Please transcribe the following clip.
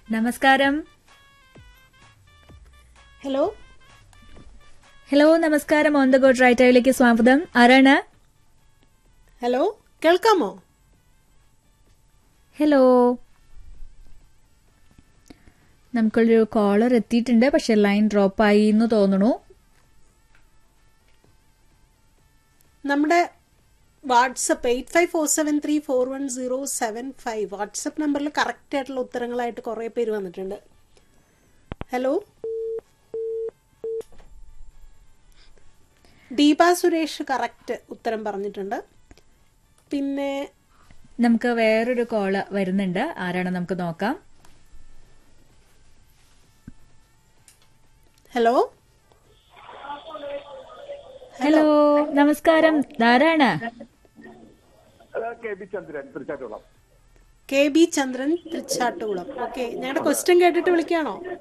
നമസ്കാരം hello hello നമസ്കാരം on the god റൈറ്റയിലേക്ക് സ്വാഗതം ആരാണ് ഹലോ കേൾക്കാമോ ഹലോ നമുക്കൊരു കോളർ എത്തിയിട്ടുണ്ട് പക്ഷെ ലൈൻ ഡ്രോപ്പ് ആയി എന്ന് തോന്നുന്നു നമ്മുടെ WhatsApp eight five four seven three four one zero seven five WhatsApp നമ്പറിൽ കറക്റ്റ് ആയിട്ടുള്ള ഉത്തരങ്ങളായിട്ട് കുറേ പേര് വന്നിട്ടുണ്ട് ഹലോ ദീപ സുരേഷ് കറക്റ്റ് ഉത്തരം പറഞ്ഞിട്ടുണ്ട് പിന്നെ നമുക്ക് വേറൊരു കോള് വരുന്നുണ്ട് ആരാണ് നമുക്ക് നോക്കാം ഹലോ ഹലോ നമസ്കാരം ധാരാണ് hello K B Chandran Thrichattukulam K B Chandran Thrichattukulam okay ഞങ്ങളുടെ ക്വസ്റ്റ്യൻ കേട്ടിട്ട് വിളിക്കുകയാണോ